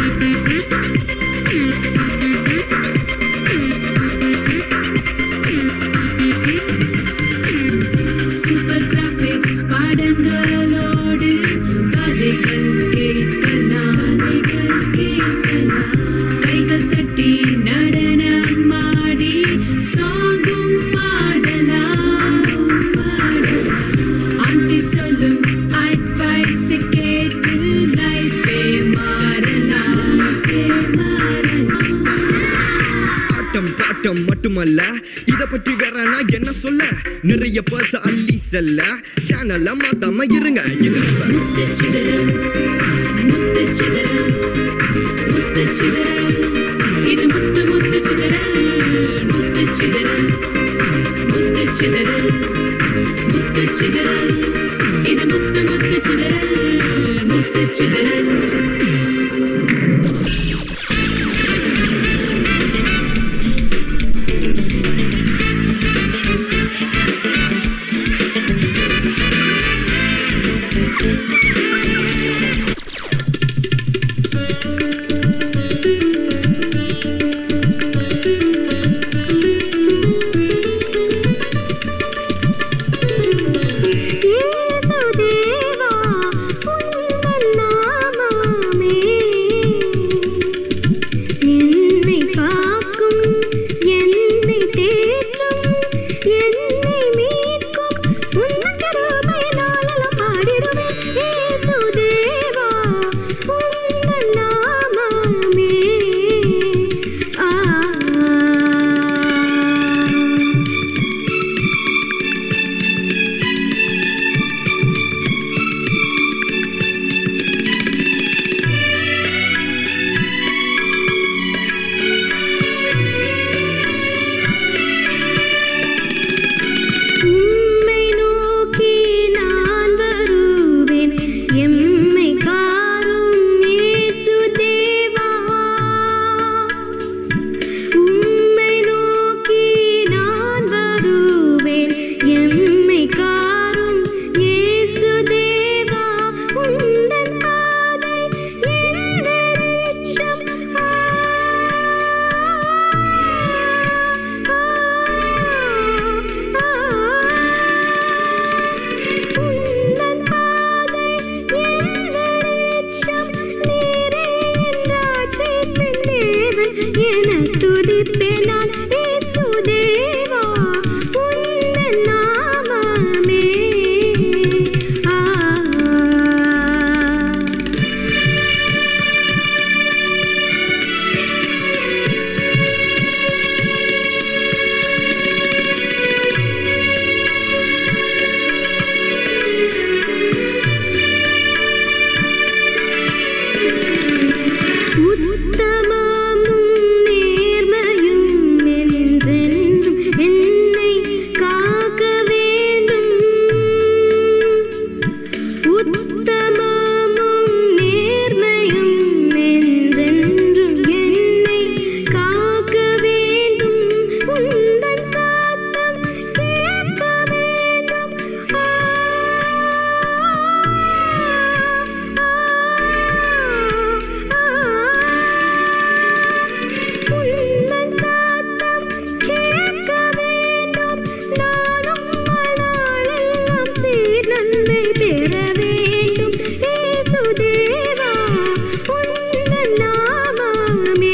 Super graphics படங்களோடு கதைகள் கேட்கலாம் கதைகள் கேட்கலாம் கைகள் தட்டி நடனம் ஆடி சாங்கும் பாடலாம் பாடலாம் ஆண்டி சொல்லும் அட்வைஸ் கேட்டு லைஃபே மாறலாம் மாறலாம் ஆட்டம் பாட்டம் மட்டுமல்ல இத பற்றி வேற நான் என்ன சொல்ல நிறைய பர்ச அள்ளி செல்ல சேனல்ல மாத்தாம இருங்க இருங்க முத்துச்சிதறல் முத்துச்சிதறல் முத்துச்சிதறல் இது முத்து முத்துச்சிதறல் முத்துச்சிதறல் முத்துச்சிதறல் முத்துச்சிதறல் இது முத்து முத்துச்சிதறல் முத்துச்சிதறல் இயேசுதேவா உந்தன் நாமமே என்னை காக்கும் என்னை தேற்றும் என்னை மீட்கும் உந்தன் கிருபையினால் பாடிடுவேன் இயேசுதேவா உந்தன் நாமமே ஆ உம்மை நோக்கி நான் வருவேன் எம்மை காரும் இயேசுதேவா உம்மை நோக்கி நான் வருவேன் எம்மை காரும் இயேசுதேவா உந்தன் பாதை என் வெளிச்சம் உந்தன் பாதை என் வெளிச்சம் நீரே என் ராஜ்யத்தின் தேவன் என துதிப்பேன் நான் இயேசுதேவா உந்தன் நாமமே ஆ உத்தமமும் நேர்மையும் என்றென்றும் என்னை காக்க வேண்டும் உத்தமமும் நேர்மையும் என்றென்றும் என்னை காக்க வேண்டும் உந்தன் சத்தம் கேட்க வேண்டும் உந்தன் சத்தம் கேட்க வேண்டும் நானும் வாழ்நாளெல்லாம் சீர் நன்மை பெற வேண்டும் இயேசுதேவா உந்தன் நாமமே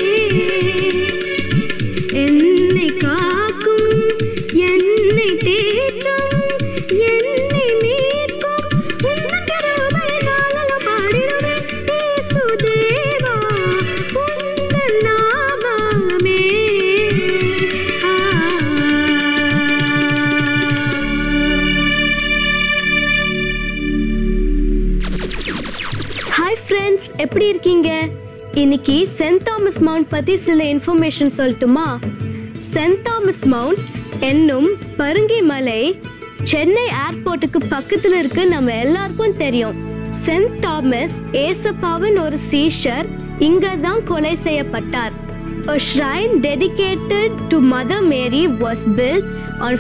என்னை காக்கும் என்னை தேற்றும் என்னை மீட்கும் உந்தன் கிருபையினால் பாடிடுவேன் இயேசுதேவா உந்தன் நாமமே ஆ ஹாய் ஃப்ரெண்ட்ஸ் எப்படி இருக்கீங்க இன்னைக்கு சென்ட் தாமஸ் மவுண்ட் பற்றி சில இன்ஃபர்மேஷன் சொல்லட்டுமா சென்ட் தாமஸ் மவுண்ட் என்னும் பருங்கி மலை சென்னை ஏர்போர்ட்டுக்கு பக்கத்தில் இருக்கு நம்ம எல்லாருக்கும் தெரியும் சென்ட் தாமஸ் ஏசப்பாவின் ஒரு சீஷர் இங்க தான் கொலை செய்யப்பட்டார் A shrine dedicated to Mother Mary was built on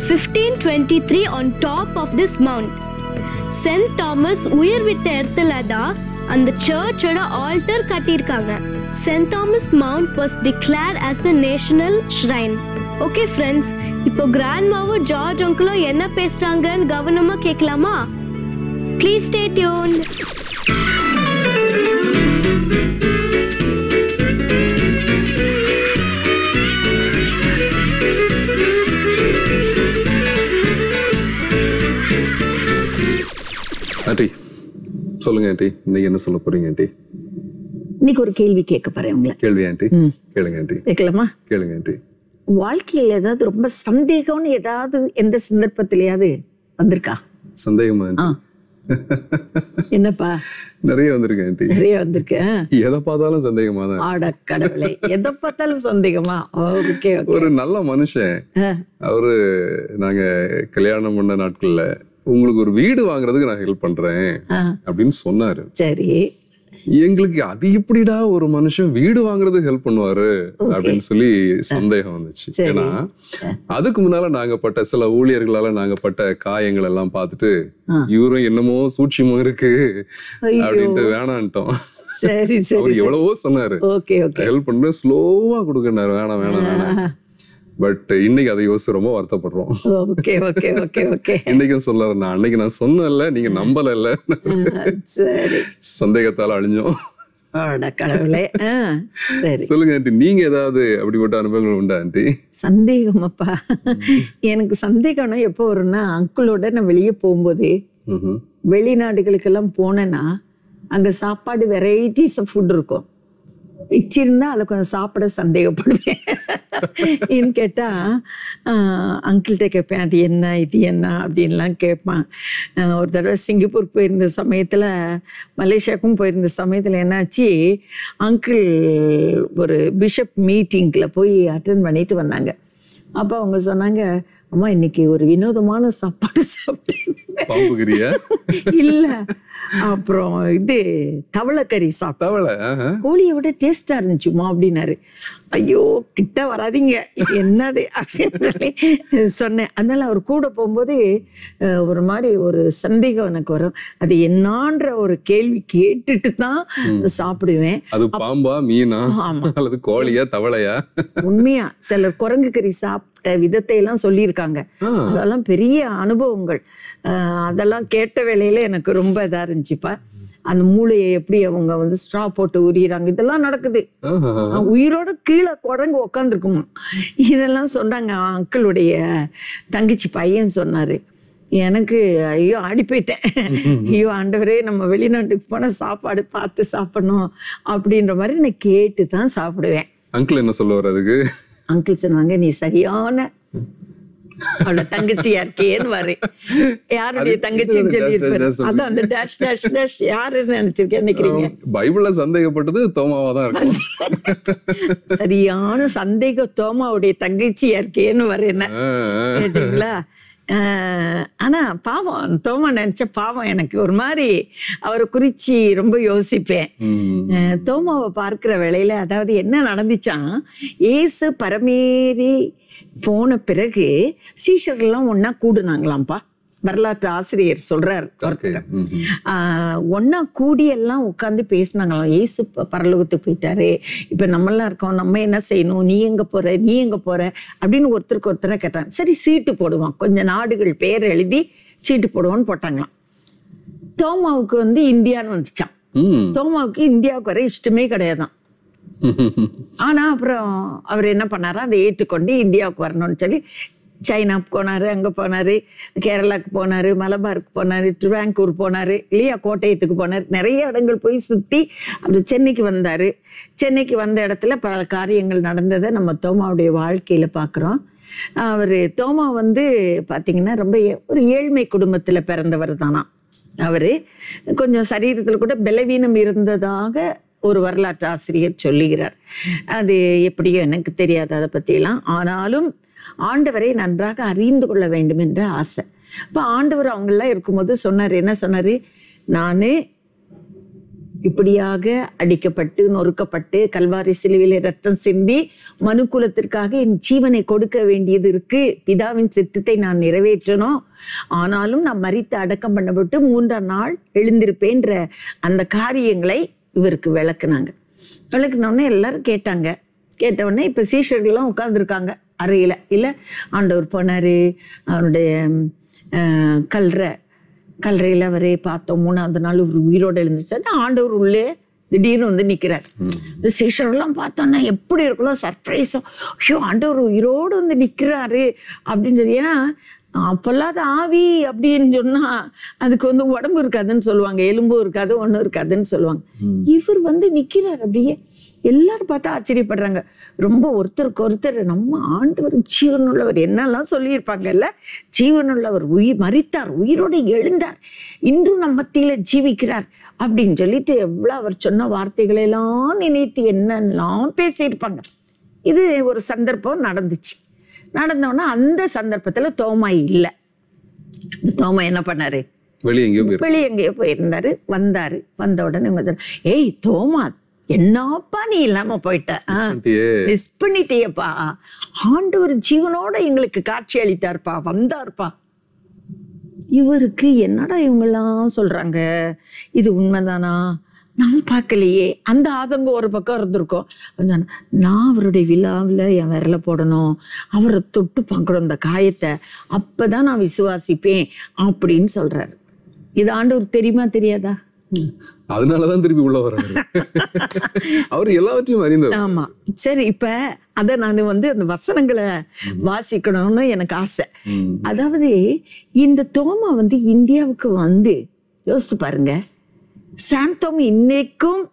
1523 on top of this mount. Saint Thomas உயிர் விட்ட இடத்துல தான் அந்த சர்ச்சோட ஆல்டர் கட்டியிருக்காங்க Saint Thomas Mount was declare as the national shrine okay friends இப்போ கிராண்ட்மாவும் ஜார்ஜ் அங்கிளும் என்ன பேசுறாங்கன்னு கவனமா கேட்கலாமா ப்ளீஸ் ஸ்டே டியூன் ஆண்டி சொல்லுங்க ஆண்டி இன்னைக்கு என்ன சொல்ல போறீங்க ஆண்டி இன்னைக்கு ஒரு கேள்வி கேட்க போறேன் உங்களை கேள்வி ஆண்டி கேளுங்க ஆண்டி கேட்கலாமா கேளுங்க ஆண்டி வாழ்க்கையில ஏதாவது ரொம்ப சந்தேகம்னு ஏதாவது எந்த சந்தர்ப்பத்திலயாவது வந்திருக்கா சந்தேகமா ஆ. ஆண்டி என்னப்பா நிறைய வந்திருக்கு ஆண்டி நிறைய வந்திருக்கு ஆ? எதை பார்த்தாலும் சந்தேகமா தான் ஆட கடவுளே எதை பார்த்தாலும் சந்தேகமா ஓகே ஓகே ஒரு நல்ல மனுஷன் அவரு நாங்க கல்யாணம் பண்ண நாட்கள்ல உங்களுக்கு ஒரு வீடு வாங்குறதுக்கு நான் ஹெல்ப் பண்றேன் அப்படின்னு சொன்னாரு சரி எங்களுக்கு அது எப்படிடா ஒரு மனுஷன் வீடு வாங்குறதுக்கு ஹெல்ப் பண்ணுவாரு அப்படின்னு சொல்லி சந்தேகம் வந்துச்சு சரி. ஏன்னா அதுக்கு முன்னால நாங்க பட்ட சில ஊழியர்களால நாங்க பட்ட காயங்கள் எல்லாம் பார்த்துட்டு இவரும் என்னமோ சூட்சிமம் இருக்கு ஐயோ. அப்படின்ட்டு வேணான்ட்டோம் சரி அவர் சரி எவ்வளவோ சொன்னாரு ஓகே ஓகே ஹெல்ப் பண்ண ஸ்லோவா கொடுக்கறாரு வேணாம் வேணாம் வேணாம் பட் இன்னைக்கு அதை யோசிச்சு ரொம்ப வருத்தப்படுறோம் ஓகே ஓகே ஓகே ஓகே இன்னைக்கும் சொல்லல நான் அன்னைக்கு நான் சொன்னேன்ல நீங்க நம்பல இல்ல சரி சந்தேகத்தால அழிஞ்சோம் ஆட கடவுளே ஆ, சரி சொல்லுங்க ஆண்டி நீங்க ஏதாவது அப்படிப்பட்ட அனுபவங்கள் உண்டா ஆண்டி சந்தேகமாப்பா எனக்கு சந்தேகம்னா எப்போ வரும்னா அங்கிளோட நான் வெளியே போகும்போது ம்ஹும். வெளிநாடுகளுக்கெல்லாம் போனேன்னா அங்க சாப்பாடு வெரைட்டிஸ் ஆஃப் ஃபுட் இருக்கும் வச்சிருந்தா அதில் கொஞ்சம் சாப்பிட சந்தேகப்படுவேன் ஏன்னு கேட்டா அங்கிள்கிட்ட கேட்பேன் அது என்ன இது என்ன அப்படின்லாம் கேட்பேன் ஆஹ் ஒரு தடவை சிங்கப்பூர் போயிருந்த சமயத்துல மலேசியாவுக்கும் போயிருந்த சமயத்துல என்னாச்சு அங்கிள் ஒரு பிஷப் மீட்டிங்ல போய் அட்டன் பண்ணிட்டு வந்தாங்க அப்போ அவங்க சொன்னாங்க அம்மா இன்னைக்கு ஒரு வினோதமான சாப்பாடு சாப்பிட்டேன் பாம்புகிரியா இல்ல அப்புறம் இது தவளைக்கறி சாப்பிட்டேன் தவளை ஆஹா. கோழியை விட டேஸ்டா இருந்துச்சுமா அப்படின்னாரு ஐயோ கிட்ட வராதீங்க இது என்னது அப்படின்னு சொல்லி சொன்னேன் அதனால அவர் கூட போகும்போது அஹ், ஒரு மாதிரி ஒரு சந்தேகம் எனக்கு வரும் அது என்னான்ற ஒரு கேள்வி கேட்டுட்டு தான் சாப்பிடுவேன் அது பாம்பா மீனா ஆமா. அல்லது கோழியா தவளையா உண்மையா சிலர் குரங்கு கறி சாப்பிட்ட விதத்தை எல்லாம் சொல்லியிருக்காங்க ஆ. அதெல்லாம் பெரிய அனுபவங்கள் அஹ், அதெல்லாம் கேட்ட வேளையில எனக்கு ரொம்ப இதா இருந்துச்சுப்பா அந்த மூளையை எப்படி அவங்க வந்து ஸ்ட்ரா போட்டு உரியிறாங்க இதெல்லாம் நடக்குது ஆஹா. அஹ் உயிரோட கீழே குரங்கு உக்காந்துருக்குமா இதெல்லாம் சொன்னாங்க அங்கிளுடைய தங்கச்சி பையன் சொன்னாரு எனக்கு ஐயோ ஆடி போயிட்டேன் ஐயோ ஆண்டவரே நம்ம வெளிநாட்டுக்கு போனா சாப்பாடு பார்த்து சாப்பிடணும் அப்படின்ற மாதிரி நான் கேட்டு தான் சாப்பிடுவேன் அங்கிள் என்ன சொல்லுவார் அதுக்கு அங்கிள் சொன்னாங்க நீ சரியான அவளோட தங்கச்சியா இருக்கேன்னு வரு யாருடைய அது தங்கச்சின்னு dash, சொல்லி dash, dash சொல்லு. அதான் அந்த டேஷ் டேஷ் டேஷ் யாருன்னு நினைச்சிருக்கேன் நினைக்கிறீங்க பைபிள்ல சந்தேகப்பட்டது தோமாவா தான் இருக்கும் சரியான சந்தேக தோமாவுடைய தங்கச்சியா இருக்கேன்னு வர என்ன ஆ, ஆ. கேட்டீங்களா ஆஹ் ஆனா பாவம் தோமா நினைச்ச பாவம் எனக்கு ஒரு மாதிரி அவரை குறிச்சு ரொம்ப யோசிப்பேன் ம். அஹ் தோமாவை பார்க்கிற வேளையில அதாவது என்ன நடந்துச்சான் ஏசு பரமேறி போன பிறகு சீஷர்கள்லாம் ஒண்ணா கூடுனாங்களாம்ப்பா வரலாற்று ஆசிரியர் சொல்றார் ஒருத்தர் ம்ஹும். ஆஹ் ஒண்ணா கூடி எல்லாம் உட்காந்து பேசினாங்களாம் ஏசு ப- பரலோகத்துக்கு போயிட்டாரு இப்ப நம்மளாம் இருக்கோம் நம்ம என்ன செய்யணும் நீ எங்க போற நீ எங்க போற அப்படின்னு ஒருத்தருக்கு ஒருத்தரை கேட்டாங்க சரி சீட்டு போடுவான் கொஞ்சம் நாடுகள் பேர் எழுதி சீட்டு போடுவோன்னு போட்டாங்களாம் தோமாவுக்கு வந்து இந்தியான்னு வந்துச்சான் ம். தோமாவுக்கு இந்தியாவுக்கு வர இஷ்டமே கிடையாதான் ஆனா அப்புறம் அவர் என்ன பண்ணாரு அதை ஏற்றுக்கொண்டு இந்தியாவுக்கு வரணும்னு சொல்லி சைனாக்கு போனாரு அங்க போனாரு கேரளாக்கு போனாரு மலபாருக்கு போனாரு திருவாங்கூர் போனாரு இல்லையா கோட்டயத்துக்கு போனாரு நிறைய இடங்கள் போய் சுத்தி அது சென்னைக்கு வந்தாரு சென்னைக்கு வந்த இடத்துல பல காரியங்கள் நடந்ததை நம்ம தோமாவுடைய வாழ்க்கையில பார்க்குறோம் அவர் தோமா வந்து பாத்தீங்கன்னா ரொம்ப ஏ- ஒரு ஏழ்மை குடும்பத்துல பிறந்தவர் தானா அவரு கொஞ்சம் சரீரத்துல கூட பலவீனம் இருந்ததாக ஒரு வரலாற்று ஆசிரியர் சொல்லுகிறார் அது எப்படியோ எனக்கு தெரியாது அதை பற்றியெல்லாம் ஆனாலும் ஆண்டவரை நன்றாக அறிந்து கொள்ள வேண்டும் என்ற ஆசை இப்போ ஆண்டவர் அவங்கெல்லாம் இருக்கும்போது சொன்னார் என்ன சொன்னார் நான் இப்படியாக அடிக்கப்பட்டு நொறுக்கப்பட்டு கல்வாரி சிலுவையில ரத்தம் சிந்தி மனுக்குலத்திற்காக என் ஜீவனை கொடுக்க வேண்டியது இருக்கு பிதாவின் சித்தத்தை நான் நிறைவேற்றணும் ஆனாலும் நான் மரித்து அடக்கம் பண்ணப்பட்டு மூன்றாம் நாள் எழுந்திருப்பேன்ற அந்த காரியங்களை இவருக்கு விளக்குனாங்க விளக்குனோடனே எல்லாரும் கேட்டாங்க கேட்ட உடனே இப்போ சீஷர்கள்லாம் உட்காந்துருக்காங்க அறையில் இல்லை ஆண்டவர் போனார் அவருடைய அஹ், கல்றை கல்லறையில் அவரே பார்த்தோம் மூணாவது நாள் ஒரு உயிரோடு எழுந்துச்சு ஆண்டவர் உள்ளே திடீர்னு வந்து நிற்கிறார் இந்த சீஷரெல்லாம் பார்த்தோன்னா எப்படி இருக்கலாம் சர்ப்ரைஸோ ஐயோ ஆண்டவர் உயிரோடு வந்து நிற்கிறாரு அப்படின்னு சொல்லி ஏன்னா அப்போல்லாத ஆவி அப்படின்னு சொன்னா அதுக்கு வந்து உடம்பு இருக்காதுன்னு சொல்லுவாங்க எலும்பும் இருக்காது ஒன்றும் இருக்காதுன்னு சொல்லுவாங்க இவர் வந்து நிற்கிறார் அப்படியே எல்லாரும் பார்த்தா ஆச்சரியப்படுறாங்க ரொம்ப ஒருத்தருக்கு ஒருத்தர் நம்ம ஆண்டவர் ஜீவனுள்ளவர் என்னெல்லாம் சொல்லியிருப்பாங்கல்ல ஜீவனுள்ளவர் உயிர் மரித்தார் உயிரோடு எழுந்தார் இன்றும் நம்ம மத்தியில ஜீவிக்கிறார் அப்படின்னு சொல்லிட்டு எவ்வளவு அவர் சொன்ன வார்த்தைகளை எல்லாம் நினைத்து என்னெல்லாம் பேசியிருப்பாங்க இது ஒரு சந்தர்ப்பம் நடந்துச்சு நடந்தோன்னா அந்த சந்தர்ப்பத்துல தோமா இல்லை தோமா என்ன பண்ணாரு வெளியே எங்கேயோ போயிரு வெளியே எங்கேயோ போயிருந்தாரு வந்தாரு வந்த உடனே இவங்க சொன்னாங்க, ஏய் தோமா என்னப்பா நீ இல்லாம போயிட்ட ஆ, பண்ணிட்டியே. மிஸ் பண்ணிட்டியப்பா ஆண்டவர் ஜீவனோட எங்களுக்கு காட்சி அளித்தார்ப்பா வந்தார்ப்பா இவருக்கு என்னடா இவங்கெல்லாம் சொல்றாங்க இது உண்மைதானா நான் பார்க்கலையே அந்த ஆதங்கம் ஒரு பக்கம் இருந்திருக்கும் அவன் சொன்னான், நான் அவருடைய விழாவில் என் விரல போடணும் அவரை தொட்டு பார்க்கணும் இந்த காயத்தை அப்பதான் நான் விசுவாசிப்பேன் அப்படின்னு சொல்றாரு இது ஆண்டவர் தெரியுமா தெரியாதா அதனாலதான் திருப்பி உள்ள வர்றாரு அவர் எல்லாவற்றையும் அறிந்தவர் ஆமா சரி இப்ப அத நான் வந்து அந்த வசனங்களை வாசிக்கணும்னு எனக்கு ஆசை ம். அதாவது இந்த தோமா வந்து இந்தியாவுக்கு வந்து யோசிச்சு பாருங்க சாந்தோம் இன்னைக்கும்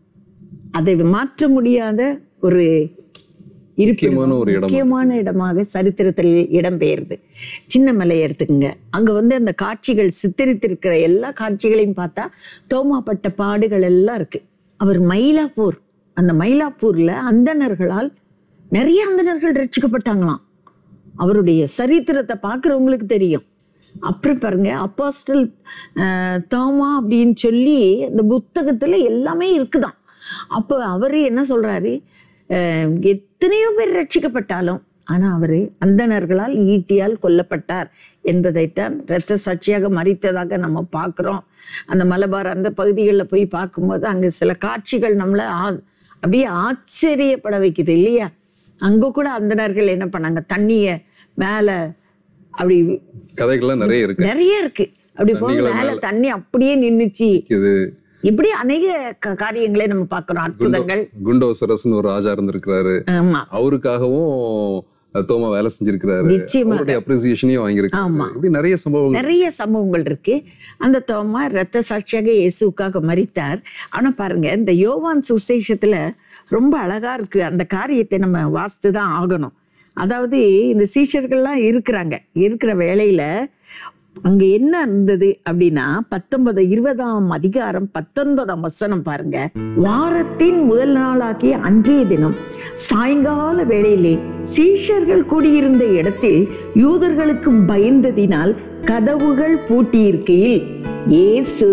அதை மாற்ற முடியாத ஒரு இருப்பிடம், முக்கியமான ஒரு இடம். முக்கியமான இடமாக சரித்திரத்தில் இடம்பெயருது சின்ன மலை எடுத்துக்கங்க அங்க வந்து அந்த காட்சிகள் சித்தரித்திருக்கிற எல்லா காட்சிகளையும் பார்த்தா தோமாப்பட்ட பாடுகள் எல்லாம் இருக்கு அவர் மயிலாப்பூர் அந்த மயிலாப்பூர்ல அந்தணர்களால் நிறைய அந்தணர்கள் ரட்சிக்கப்பட்டாங்களாம் அவருடைய சரித்திரத்தை பார்க்குறவங்களுக்கு தெரியும் அப்புறம் பாருங்க அப்போஸ்டல் தோமா அப்படின்னு சொல்லி அந்த புத்தகத்துல எல்லாமே இருக்குதாம் அப்போ அவர் என்ன சொல்றாரு அஹ், எத்தனையோ பேர் ரட்சிக்கப்பட்டாலும் ஆனா அவரு அந்தணர்களால் ஈட்டியால் கொல்லப்பட்டார் என்பதைத்தான் இரத்த சாட்சியாக மறித்ததாக நம்ம பார்க்கிறோம் அந்த மலபார் அந்த பகுதிகளில் போய் பார்க்கும்போது அங்க சில காட்சிகள் நம்மளை ஆ- அப்படியே ஆச்சரியப்பட வைக்குது இல்லையா அங்க கூட அந்தணர்கள் என்ன பண்ணாங்க தண்ணிய மேல அப்படி கதைகள்லாம் நிறைய இருக்கு நிறைய இருக்கு அப்படி போக தண்ணிகளை மேல மேல- தண்ணி அப்படியே நின்னுச்சு இது இப்படி அநேக க- காரியங்களை நம்ம பார்க்கிறோம் அற்புதங்கள் குண்டோசரஸ்னு ஒரு ராஜா இருந்திருக்கிறாரு ஆமா அவருக்காகவும் அஹ், தோமா வேலை செஞ்சிருக்கிறாரு நிச்சயமாக. அவருடைய அப்ரிசியேஷனையும் வாங்கியிருக்காரு ஆமா. இப்படி நிறைய சம்பவங்கள் நிறைய சம்பவங்கள் இருக்கு அந்த தோமா இரத்த சாட்சியாக இயேசுக்காக மரித்தார் ஆனா பாருங்க இந்த யோவான் சுசேஷத்துல ரொம்ப அழகா இருக்கு அந்த காரியத்தை நம்ம வாசித்து தான் ஆகணும் அதாவது இந்த சீஷர்கள்லாம் இருக்கிறாங்க இருக்கிற வேளையில அங்க என்ன இருந்தது அப்படின்னா பத்தொன்பது இருபதாம் அதிகாரம் பத்தொன்பதாம் வசனம் பாருங்க வாரத்தின் முதல் நாளாகிய அன்றைய தினம் சாயங்கால வேளையிலே சீஷர்கள் கூடியிருந்த இடத்தில் யூதர்களுக்கு பயந்ததினால் கதவுகள் பூட்டியிருக்கையில் இயேசு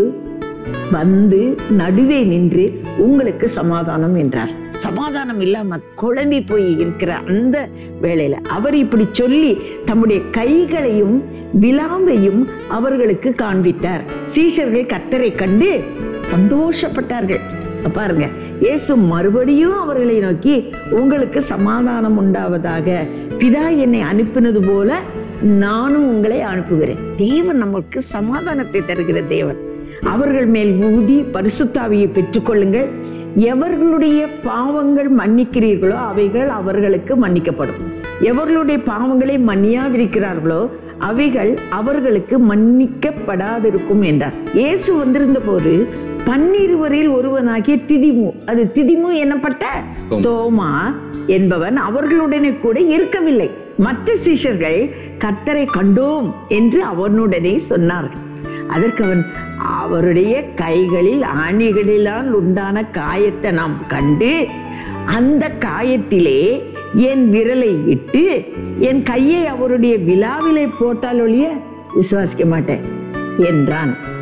வந்து நடுவே நின்று உங்களுக்கு சமாதானம் என்றார் சமாதானம் இல்லாம குழம்பி போய் இருக்கிற அந்த வேளையில அவர் இப்படி சொல்லி தம்முடைய கைகளையும் விலாம்பையும் அவர்களுக்கு காண்பித்தார் சீஷர்கள் கத்தரை கண்டு சந்தோஷப்பட்டார்கள் பாருங்க இயேசு மறுபடியும் அவர்களை நோக்கி உங்களுக்கு சமாதானம் உண்டாவதாக பிதா என்னை அனுப்பினது போல நானும் உங்களை அனுப்புகிறேன் தேவன் நமக்கு சமாதானத்தை தருகிற தேவன் அவர்கள் மேல் ஊதி பரிசுத்தாவியை பெற்றுக்கொள்ளுங்கள் எவர்களுடைய பாவங்கள் மன்னிக்கிறீர்களோ அவைகள் அவர்களுக்கு மன்னிக்கப்படும் எவர்களுடைய பாவங்களை மன்னியாதிருக்கிறார்களோ அவைகள் அவர்களுக்கு மன்னிக்கப்படாதிருக்கும் என்றார் இயேசு வந்திருந்த போது பன்னிருவரில் ஒருவனாகிய திதிமு அது திதிமு என்னப்பட்ட தோமா. தோமா என்பவன் அவர்களுடனே கூட இருக்கவில்லை மற்ற சீஷர்கள் கர்த்தரை கண்டோம் என்று அவனுடனே சொன்னார்கள் அதற்கு அவன் அவருடைய கைகளில் ஆணிகளிலால் உண்டான காயத்தை நாம் கண்டு அந்த காயத்திலே என் விரலை விட்டு என் கையை அவருடைய விழாவிலே போட்டால் ஒழிய விசுவாசிக்க மாட்டேன் என்றான்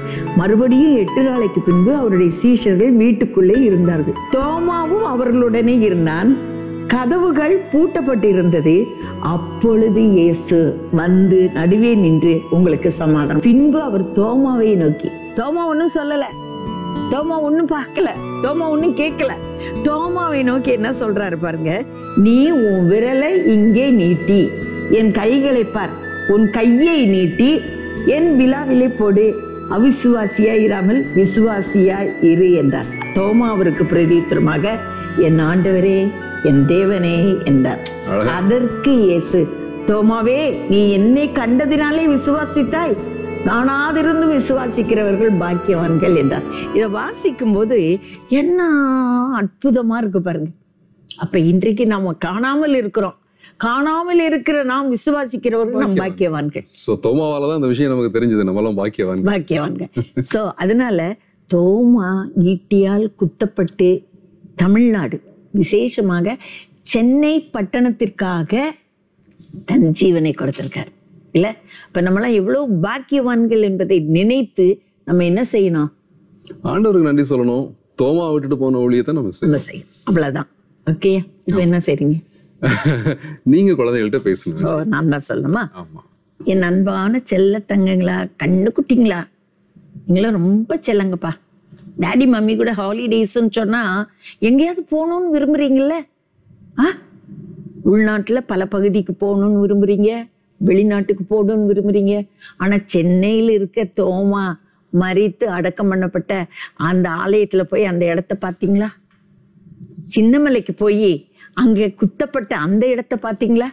மறுபடியும் எட்டு நாளைக்கு பின்பு அவருடைய சீஷர்கள் வீட்டுக்குள்ளே இருந்தார்கள் தோமாவும் அவர்களுடனே இருந்தான் கதவுகள் பூட்டப்பட்டிருந்தது அப்பொழுது இயேசு வந்து நடுவே நின்று உங்களுக்கு சமாதானம் பின்பு அவர் தோமாவை நோக்கி தோமா ஒன்றும் சொல்லல தோமா ஒன்றும் பார்க்கல தோமா ஒன்றும் கேட்கல தோமாவை நோக்கி என்ன சொல்றாரு பாருங்க நீ உன் விரலை இங்கே நீட்டி என் கைகளை பார் உன் கையை நீட்டி என் விழாவிலே போடு அவிசுவாசியாய் இராமல் விசுவாசியாய் இரு என்றார் தோமா அவருக்கு பிரதித்திரமாக என் ஆண்டவரே என் தேவனே என்றார் அழகா. அதற்கு இயேசு தோமாவே நீ என்னை கண்டதினாலே விசுவாசித்தாய் காணாதிருந்து விசுவாசிக்கிறவர்கள் பாக்கியவான்கள் என்றார் இதை வாசிக்கும் போது என்ன அற்புதமா இருக்கு பாருங்க அப்ப இன்றைக்கு நாம காணாமல் இருக்கிறோம் காணாமல் இருக்கிற நாம் விசுவாசிக்கிறவர்கள் நம் பாக்கியவான்கள் ஸோ தோமாவால தான் அந்த விஷயம் நமக்கு தெரிஞ்சது நம்மளாம் பாக்கியவான் பாக்கியவான்கள் சோ அதனால தோமா ஈட்டியால் குத்தப்பட்டு தமிழ்நாடு விசேஷமாக சென்னை பட்டணத்திற்காக தன் ஜீவனை கொடுத்திருக்கார் இல்ல இப்ப நம்மளாம் எவ்வளவு பாக்கியவான்கள் என்பதை நினைத்து நம்ம என்ன செய்யணும் ஆண்டவருக்கு நன்றி சொல்லணும் தோமா விட்டுட்டு போன ஊழியத்தை நம்ம செய்யணும் நம்ம செய்யணும் அவ்வளவுதான் ஓகே இப்ப என்ன செய்றீங்க நீங்க குழந்தைகள்கிட்ட பேசணும் ஓ நான் தான் சொல்லணுமா ஆமா என் அன்பான செல்ல தங்கங்களா கண்ணு குட்டிங்களா நீங்களும் ரொம்ப செல்லங்கப்பா டாடி மம்மி கூட ஹாலிடேஸ்ன்னு சொன்னா எங்கேயாவது போகணும்னு விரும்புறீங்கல்ல ஆ உள்நாட்டுல பல பகுதிக்கு போகணும்னு விரும்புறீங்க வெளிநாட்டுக்கு போகணும்னு விரும்புறீங்க ஆனா சென்னையில் இருக்க தோமா மறித்து அடக்கம் பண்ணப்பட்ட அந்த ஆலயத்துல போய் அந்த இடத்த பார்த்தீங்களா சின்னமலைக்கு போய் அங்க குத்தப்பட்ட அந்த இடத்த பார்த்தீங்களா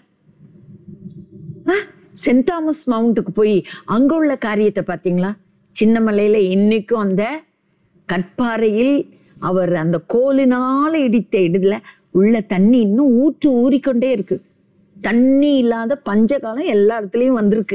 ஆ? சென்ட் தாமஸ் மவுண்ட்டுக்கு போய் அங்க உள்ள காரியத்தை பார்த்தீங்களா சின்னமலையில இன்னைக்கும் அந்த கற்பாறையில் அவர் அந்த கோலினால இடித்த இடுதுல உள்ள தண்ணி இன்னும் ஊற்று ஊறிக்கொண்டே இருக்கு தண்ணி இல்லாத பஞ்சகாலம் எல்லா இடத்துலயும் வந்திருக்கு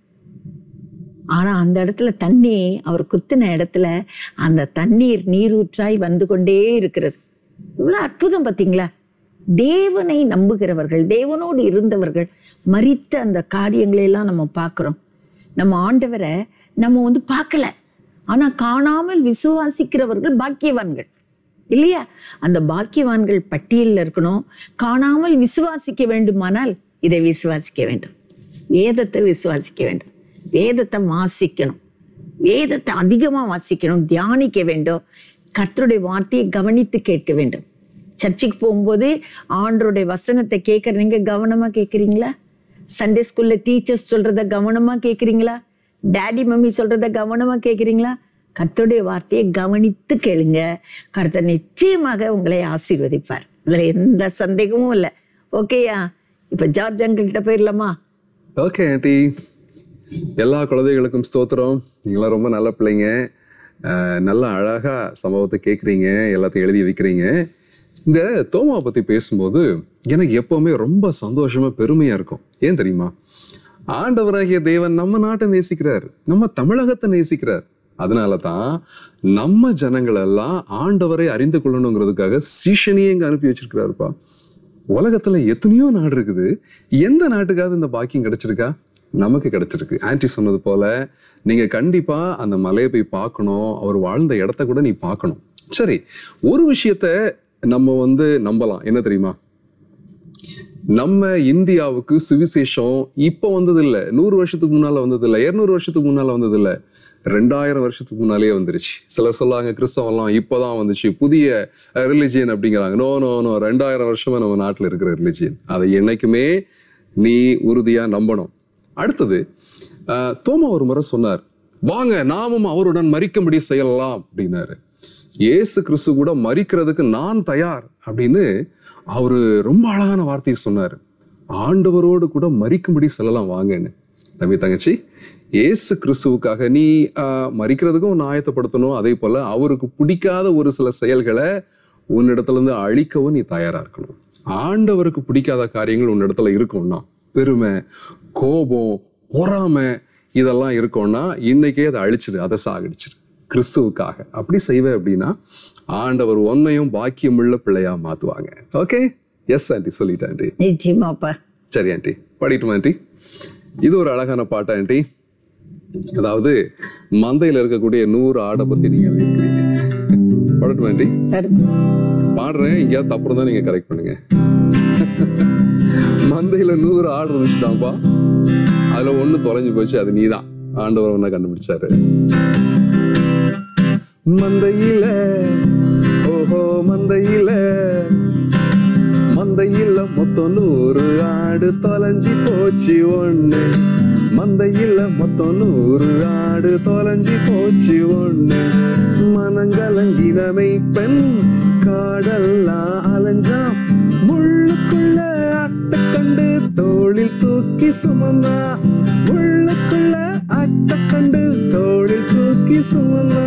ஆனா அந்த இடத்துல தண்ணி அவர் குத்தின இடத்துல அந்த தண்ணீர் நீரூற்றாய் வந்து கொண்டே இருக்கிறது இவ்வளவு அற்புதம் பார்த்தீங்களா தேவனை நம்புகிறவர்கள் தேவனோடு இருந்தவர்கள் மரித்த அந்த காரியங்களை எல்லாம் நம்ம பார்க்கிறோம் நம்ம ஆண்டவரை நம்ம வந்து பார்க்கல ஆனா காணாமல் விசுவாசிக்கிறவர்கள் பாக்கியவான்கள் இல்லையா அந்த பாக்கியவான்கள் பட்டியலில் இருக்கணும் காணாமல் விசுவாசிக்க வேண்டுமானால் இதை விசுவாசிக்க வேண்டும் வேதத்தை விசுவாசிக்க வேண்டும் வேதத்தை வாசிக்கணும் வேதத்தை அதிகமா வாசிக்கணும் தியானிக்க வேண்டும் கர்த்தருடைய வார்த்தையை கவனித்து கேட்க வேண்டும் சர்ச்சுக்கு போகும்போது ஆண்டருடைய வசனத்தை கேட்கற நீங்க கவனமா கேட்குறீங்களா சண்டே ஸ்கூல்ல டீச்சர்ஸ் சொல்றத கவனமா கேட்குறீங்களா டாடி மம்மி சொல்றத கவனமா கேட்குறீங்களா கர்த்தருடைய வார்த்தையை கவனித்து கேளுங்க கர்த்தர் நிச்சயமாக உங்களை ஆசீர்வதிப்பார் அதுல எந்த சந்தேகமும் இல்லை ஓகேயா இப்ப ஜார்ஜ் அங்கிள் கிட்ட போயிடலாமா ஓகே ஆண்டி எல்லா குழந்தைகளுக்கும் ஸ்தோத்திரம் நீங்களாம் ரொம்ப நல்ல பிள்ளைங்க அஹ், நல்லா அழகா சம்பவத்தை கேட்குறீங்க எல்லாத்தையும் எழுதி வைக்கிறீங்க இந்த தோமாவை பத்தி பேசும்போது எனக்கு எப்பவுமே ரொம்ப சந்தோஷமா பெருமையா இருக்கும் ஏன் தெரியுமா ஆண்டவராகிய தேவன் நம்ம நாட்டை நேசிக்கிறார் நம்ம தமிழகத்தை நேசிக்கிறார் அதனால தான் நம்ம ஜனங்கள் எல்லாம் ஆண்டவரை அறிந்து கொள்ளணுங்கிறதுக்காக சீஷனையே இங்க அனுப்பி வச்சிருக்கிறாருப்பா உலகத்துல எத்தனையோ நாடு இருக்குது எந்த நாட்டுக்காவது இந்த பாக்கியம் கிடைச்சிருக்கா நமக்கு கிடைச்சிருக்கு ஆன்டி சொன்னது போல நீங்க கண்டிப்பா அந்த மலையை போய் பார்க்கணும் அவர் வாழ்ந்த இடத்த கூட நீ பார்க்கணும் சரி ஒரு விஷயத்த நம்ம வந்து நம்பலாம் என்ன தெரியுமா நம்ம இந்தியாவுக்கு சுவிசேஷம் இப்போ வந்தது இல்ல நூறு வருஷத்துக்கு முன்னால வந்தது இல்ல இருநூறு வருஷத்துக்கு முன்னால வந்தது இல்ல ரெண்டாயிரம் வருஷத்துக்கு முன்னாலேயே வந்துருச்சு சிலர் சொல்லாங்க கிறிஸ்தவம்லாம் இப்போதான் வந்துச்சு புதிய ரிலிஜியன் அப்படிங்கிறாங்க நோ நோ நோ ரெண்டாயிரம் வருஷமா நம்ம நாட்டில் இருக்கிற ரிலிஜியன் அதை என்னைக்குமே நீ உறுதியா நம்பணும் அடுத்தது ஆஹ், தோமா ஒரு முறை சொன்னார் வாங்க நாமும் அவருடன் மறிக்கும்படி செய்யலாம் அப்படின்னாரு இயேசு கிறிஸ்து கூட மறிக்கிறதுக்கு நான் தயார் அப்படின்னு அவரு ரொம்ப அழகான வார்த்தையை சொன்னார் ஆண்டவரோடு கூட மறிக்கும்படி செல்லலாம் வாங்கன்னு தம்பி தங்கச்சி இயேசு கிறிஸ்துவுக்காக நீ ஆஹ், மறிக்கிறதுக்கும் உன்னை ஆயத்தப்படுத்தணும் அதே போல அவருக்கு பிடிக்காத ஒரு சில செயல்களை உன்னிடத்துல இருந்து அழிக்கவும் நீ தயாரா இருக்கணும் ஆண்டவருக்கு பிடிக்காத காரியங்கள் உன்னிடத்துல இருக்கும்னா பெருமை கோபம் பொறாமை இதெல்லாம் இருக்கும்னா இன்னைக்கே அதை அழிச்சிடு அதை சாகடிச்சிரு கிறிஸ்துவுக்காக அப்படி செய்வேன் அப்படின்னா ஆண்டவர் உன்னையும் பாக்கியமுள்ள பிள்ளையா மாத்துவாங்க ஓகே எஸ் ஆண்டி சொல்லிட்டேன் ஆண்டி நிச்சயமாப்பா சரி ஆண்டி பாடிட்டுமா ஆண்டி இது ஒரு அழகான பாட்டு ஆண்டி அதாவது மந்தையில இருக்கக்கூடிய நூறு ஆடை பத்தி நீங்க எழுதியிருக்கிறீங்க பாடட்டு வேண்டி பாடுறேன் எங்கேயாவது அப்புறம் தான் நீங்க கரெக்ட் பண்ணுங்க மந்தையில நூறு ஆடு இருந்துச்சுதான்ப்பா அதுல ஒண்ணு தொலைஞ்சு போச்சு அது நீதான் ஆண்டவர் ஒண்ணா கண்டுபிடிச்சாரு மந்தையில ஓஹோ மந்தையில மந்தையில மொத்தம் நூறு ஆடு தொலைஞ்சி போச்சு ஒண்ணு மந்தையில மொத்தம் நூறு ஆடு தொலைஞ்சி போச்சு ஒண்ணு மனங்கலங்கினமை பெண் காடெல்லாம் அலைஞ்சான் முள்ளுக்குள்ள அட்டை கண்டு தோளில் தூக்கி சுமந்தா முள்ளுக்குள்ள அட்டை கண்டு தோளில் தூக்கி சுமந்தா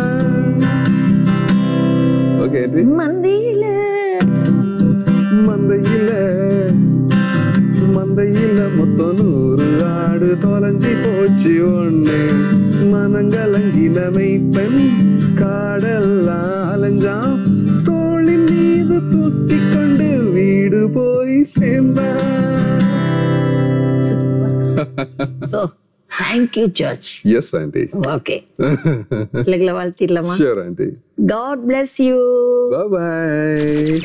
ஓகே மந்தியில மந்தையில மந்தையில மொத்தம் நூறு ஆடு தொலைஞ்சி போச்சு ஒண்ணு மனங்கலங்கினமை பெண் காடெல்லாம் அலைஞ்சான் தோளின் மீது தூக்கி கொண்டு வீடு போய் சேர்ந்தான் so thank you church yes aunty okay பிள்ளைகளை வாழ்த்திடலாமா sure aunty God bless you bye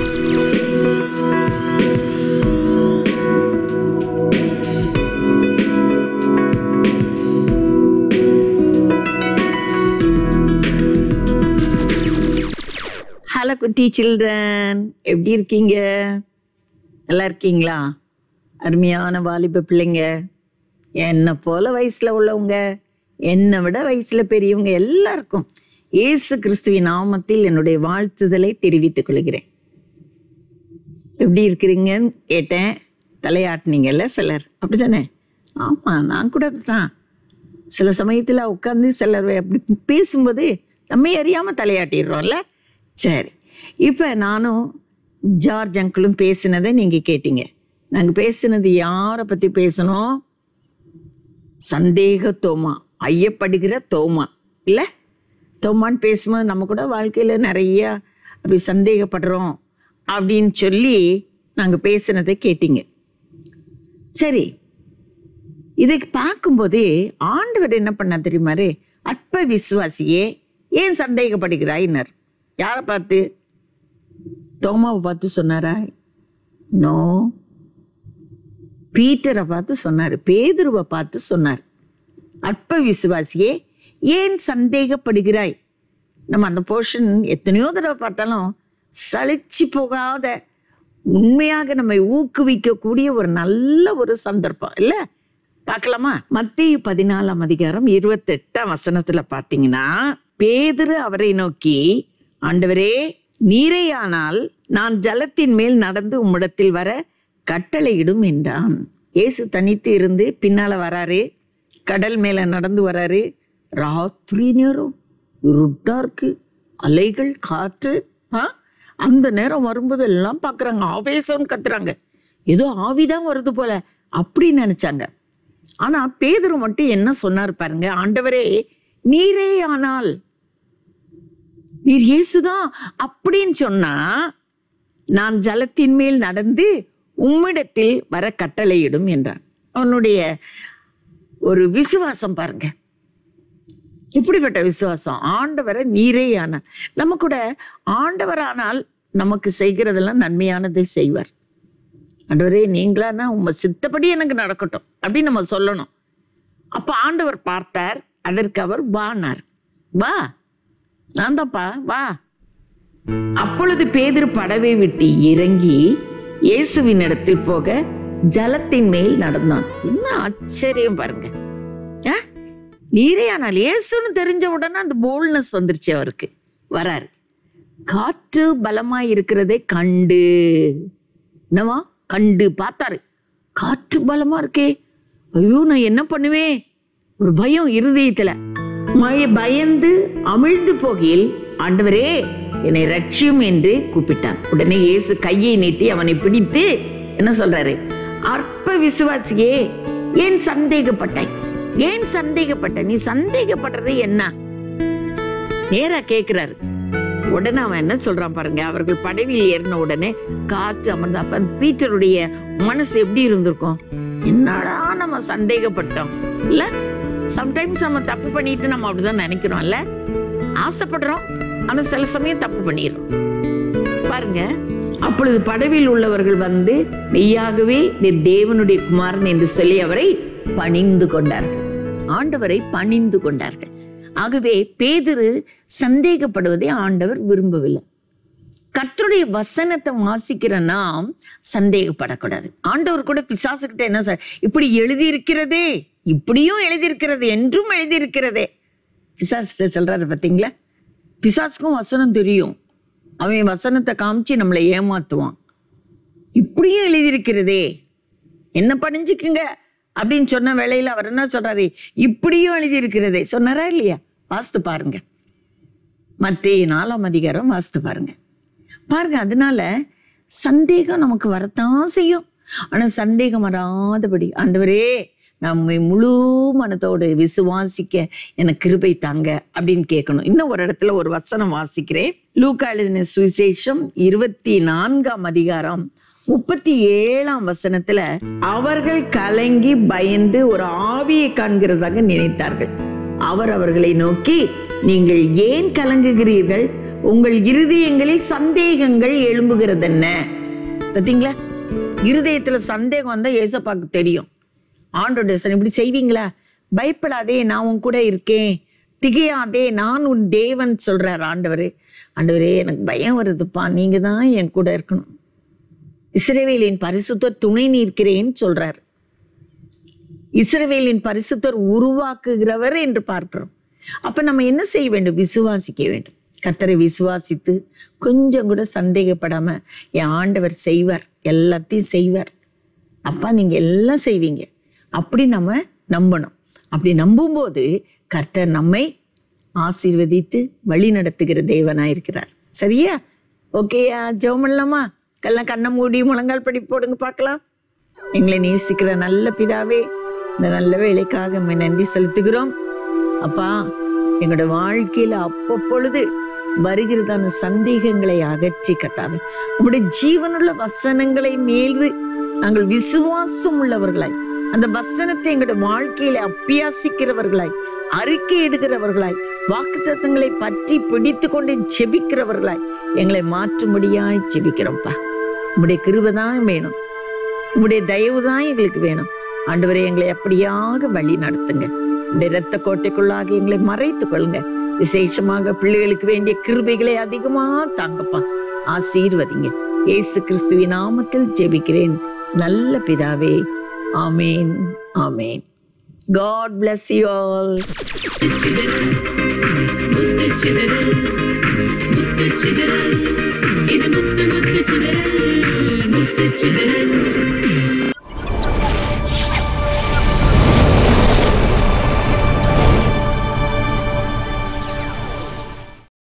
hello குட்டி சில்ட்ரன் எப்படி இருக்கீங்க நல்லா இருக்கீங்களா அருமையான வாலிப பிள்ளைங்க என்னை போல வயசுல உள்ளவங்க என்னை விட வயசுல பெரியவங்க எல்லாருக்கும் இயேசு கிறிஸ்துவின் நாமத்தில் என்னுடைய வாழ்த்துதலை தெரிவித்துக் கொள்கிறேன் எப்படி இருக்கிறீங்கன்னு கேட்டேன் தலையாட்டினீங்கல்ல சிலர் அப்படிதானே ஆமா நான் கூட அப்படிதான் சில சமயத்தில் உட்காந்து சிலர் அப்படி பேசும்போது நம்ம அறியாம தலையாட்டிடுறோம்ல சரி இப்போ நானும் ஜார்ஜ் அங்கிளும் பேசினதை நீங்க கேட்டீங்க நாங்க பேசினது யாரை பத்தி பேசணும் சந்தேக தோமா ஐயப்படுகிற தோமா இல்ல தோமான்னு பேசும்போது நம்ம கூட வாழ்க்கையில நிறைய அப்படி சந்தேகப்படுறோம் அப்படின்னு சொல்லி நாங்க பேசினதை கேட்டீங்க சரி இதை பார்க்கும்போது ஆண்டவர் என்ன பண்ண தெரியுமாரு அற்ப விசுவாசியே ஏன் சந்தேகப்படுகிறாயினர் யாரை பார்த்து தோமாவை பார்த்து சொன்னாரா நோ பீட்டரை பார்த்து சொன்னார் பேதுருவை பார்த்து சொன்னார் அற்ப விசுவாசியே ஏன் சந்தேகப்படுகிறாய் நம்ம அந்த போர்ஷன் எத்தனையோ தடவை பார்த்தாலும் சலிச்சு போகாத உண்மையாக நம்மை ஊக்குவிக்கக்கூடிய ஒரு நல்ல ஒரு சந்தர்ப்பம் இல்ல பார்க்கலாமா மத்திய பதினாலாம் அதிகாரம் இருபத்தெட்டாம் வசனத்துல பாத்தீங்கன்னா பேதுரு அவரை நோக்கி ஆண்டவரே நீரேயானால் நான் ஜலத்தின் மேல் நடந்து உம்மிடத்தில் வர கட்டளையிடும் என்றான் இயேசு தனித்து இருந்து பின்னால வராரு கடல் மேல நடந்து வராரு ராத்திரி நேரம் இருட்டா இருக்கு அலைகள் காற்று ஆ அந்த நேரம் வரும்போது எல்லாம் பார்க்குறாங்க ஆவேசம்னு கத்துறாங்க ஏதோ ஆவிதான் வருது போல அப்படி நினைச்சாங்க ஆனா பேதுரு மட்டும் என்ன சொன்னார் பாருங்க ஆண்டவரே நீரே ஆனால் நீர் இயேசுதான் அப்படின்னு சொன்னா நான் ஜலத்தின் மேல் நடந்து உம்மிடத்தில் வர கட்டளையிடும் என்றான் அவனுடைய ஒரு விசுவாசம் பாருங்க இப்படிப்பட்ட விசுவாசம் ஆண்டவரை நீரே ஆனால் நம்ம கூட ஆண்டவர் ஆனால் நமக்கு செய்கிறதெல்லாம் நன்மையானதை செய்வார் ஆண்டவரே நீங்களானா உங்க சித்தப்படி எனக்கு நடக்கட்டும் அப்படின்னு நம்ம சொல்லணும் அப்ப ஆண்டவர் பார்த்தார் அதற்கு அவர் வானார் வா நான் தான்ப்பா வா அப்பொழுது பேதுரு படவை விட்டு இறங்கி இயேசுவின் இடத்தில் போக ஜலத்தின் மேல் நடந்தான் என்ன ஆச்சரியம் பாருங்க ஆ? நீரே ஆனால் இயேசுன்னு தெரிஞ்ச உடனே அந்த போல்னஸ் வந்துருச்சு அவருக்கு வராரு காற்று பலமா இருக்கிறதை கண்டு என்னவா கண்டு பார்த்தாரு காற்று பலமா இருக்கே ஐயோ நான் என்ன பண்ணுவேன் ஒரு பயம் இருதயத்துல மய பயந்து அமிழ்ந்து போகையில் ஆண்டவரே என்னை ரட்சியும் என்று கூப்பிட்டான் உடனே இயேசு கையை நீட்டி அவனை பிடித்து என்ன சொல்றாரு அற்ப விசுவாசியே ஏன் சந்தேகப்பட்டாய் ஏன் சந்தேகப்பட்ட நீ சந்தேகப்படுறது என்ன நேரா கேக்குறாரு உடனே அவன் என்ன சொல்றான் பாருங்க அவர்கள் படவில் ஏறின உடனே காற்று அமர்ந்த அப்ப அந்த பீட்டருடைய மனசு எப்படி இருந்திருக்கும் என்னடா நம்ம சந்தேகப்பட்டோம் இல்ல சம்டைம்ஸ் நம்ம தப்பு பண்ணிட்டு நம்ம அப்படிதான் நினைக்கிறோம்ல ஆசைப்படுறோம் ஆனா சில சமயம் தப்பு பண்ணிடுறோம் பாருங்க அப்பொழுது படவில் உள்ளவர்கள் வந்து மெய்யாகவே நீர் தேவனுடைய குமாரன் என்று சொல்லி அவரை பணிந்து கொண்டார்கள் ஆண்டவரை பணிந்து கொண்டார்கள் ஆகவே பேதுரு சந்தேகப்படுவதை ஆண்டவர் விரும்பவில்லை கர்த்தருடைய வசனத்தை வாசிக்கிற நாம் சந்தேகப்படக்கூடாது ஆண்டவர் கூட பிசாசுகிட்ட என்ன சார் இப்படி எழுதியிருக்கிறதே இப்படியும் எழுதியிருக்கிறது என்றும் எழுதியிருக்கிறதே பிசாசுகிட்ட சொல்றாரு பார்த்தீங்களா பிசாசுக்கும் வசனம் தெரியும் அவன் வசனத்தை காமிச்சு நம்மளை ஏமாத்துவான் இப்படியும் எழுதியிருக்கிறதே என்ன பணிஞ்சுக்குங்க அப்படின்னு சொன்ன வேளையில அவர் என்ன சொல்றாரு இப்படியும் எழுதியிருக்கிறதே சொன்னாரா இல்லையா வாசித்து பாருங்க மத்திய நாலாம் அதிகாரம் வாசித்து பாருங்க பாருங்க அதனால சந்தேகம் நமக்கு வரத்தான் செய்யும் ஆனா சந்தேகம் வராதபடி ஆண்டவரே நம்மை முழு மனத்தோடு விசுவாசிக்க எனக்கு கிருபை தாங்க அப்படின்னு கேட்கணும் இன்னும் ஒரு இடத்துல ஒரு வசனம் வாசிக்கிறேன் லூக்கா எழுதின சுவிசேஷம் இருபத்தி நான்காம் அதிகாரம் முப்பத்தி ஏழாம் வசனத்துல அவர்கள் கலங்கி பயந்து ஒரு ஆவியை காண்கிறதாக நினைத்தார்கள் அவர் அவர்களை நோக்கி நீங்கள் ஏன் கலங்குகிறீர்கள் உங்கள் இருதயங்களில் சந்தேகங்கள் எழும்புகிறதென்ன பார்த்தீங்களா இருதயத்துல சந்தேகம் வந்தா ஏசப்பாக்கு தெரியும் ஆண்டோட சொன்ன இப்படி செய்வீங்களா பயப்படாதே நான் உன் கூட இருக்கேன் திகையாதே நான் உன் தேவன் சொல்றார் ஆண்டவரே ஆண்டவரே எனக்கு பயம் வருதுப்பா நீங்க தான் என் கூட இருக்கணும் இஸ்ரவேலின் பரிசுத்தர் துணை நிற்கிறேன்னு சொல்றார் இஸ்ரவேலின் பரிசுத்தர் உருவாக்குகிறவர் என்று பார்க்கிறோம் அப்ப நம்ம என்ன செய்ய வேண்டும் விசுவாசிக்க வேண்டும் கர்த்தரை விசுவாசித்து கொஞ்சம் கூட சந்தேகப்படாம என் ஆண்டவர் செய்வார் எல்லாத்தையும் செய்வார் அப்பா நீங்க எல்லாம் செய்வீங்க அப்படி நம்ம நம்பணும் அப்படி நம்பும்போது கர்த்தர் நம்மை ஆசீர்வதித்து வழி நடத்துகிற தேவனா இருக்கிறார் சரியா ஓகேயா ஜெபம் பண்ணலாமா கல்லாம் கண்ணை மூடி முழங்கால் படி போடுங்க பார்க்கலாம் எங்களை நேசிக்கிற நல்ல பிதாவே இந்த நல்ல வேலைக்காக உம்மை நன்றி செலுத்துகிறோம் அப்பா எங்களோட வாழ்க்கையில அப்பப்பொழுது வருகிறதான சந்தேகங்களை அகற்றி கத்தாவே உங்களுடைய ஜீவனுள்ள வசனங்களை மேல்வு நாங்கள் விசுவாசம் உள்ளவர்களாய் அந்த வசனத்தை எங்களுடைய வாழ்க்கையில அப்பியாசிக்கிறவர்களாய் அறிக்கை இடுகிறவர்களாய் வாக்குத்தத்தங்களை பற்றி பிடித்து கொண்டு ஜெபிக்கிறவர்களாய் எங்களை மாற்றும்படியாய் ஜெபிக்கிறோம்ப்பா உங்களுடைய கிருபை தான் வேணும் உங்களுடைய தயவு தான் எங்களுக்கு வேணும் ஆண்டவரே எங்களை அப்படியாக வழி நடத்துங்க உடைய இரத்த கோட்டைக்குள்ளாக எங்களை மறைத்துக் கொள்ளுங்க விசேஷமாக பிள்ளைகளுக்கு வேண்டிய கிருபைகளை அதிகமா தாங்கப்பா ஆசீர்வதிங்க இயேசு கிறிஸ்துவின் நாமத்தில் ஜெபிக்கிறேன் நல்ல பிதாவே ஆமேன் ஆமேன் காட் bless you all முத்து சிதறல் முத்து சிதறல் இது முத்து முத்து சிதறல் முத்து சிதறல்